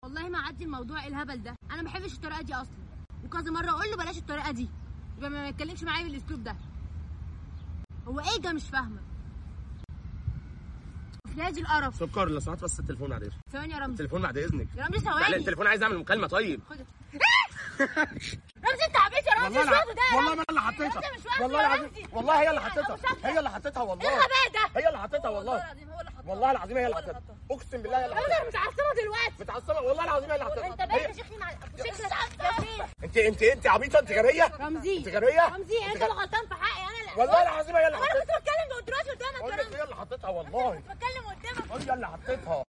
والله ما عدي الموضوع ايه الهبل ده انا ما بحبش الطريقه دي اصلا وكذا مره اقول له بلاش الطريقه دي يبقى ما يتكلمش معايا بالاسلوب ده هو ايه ده مش فاهمه في نادي القرف سكر لو سمحت بس التليفون بعد اذنك ثواني يا رمزي التليفون بعد اذنك يا رمزي معلش ثواني التليفون عايز اعمل مكالمه طيب خد رمزي انت عبيط يا رمزي والله مش واخده ده يا والله رمزي. ما انا اللي حطيتها رمزي مش واخده والله يا العظيم رمزي. والله هي اللي أنا حطيتها مش واخدة. هي اللي حطيتها ايه والله الغباء ده هي اللي حطيتها والله العظيم هو اللي حطها والله العظيم هي اللي حطيتها اقسم بالله هي اللي رمزي حطيتها انا متعصبه دلوقتي متعصبه والله العظيم هي اللي حطيتها انت باين هي- شكلي مع شكلك عصبي انت انت انت عبيطه انت غبيه رمزي انت غبيه رمزي انت اللي غلطان في حقي انا لا والله العظيم هي اللي انا حطيتها كنت بتكلم دلوقتي قدامك بقول يا لك رمزي هي اللي حطيتها والله بتكلم قدامك هي اللي حطيتها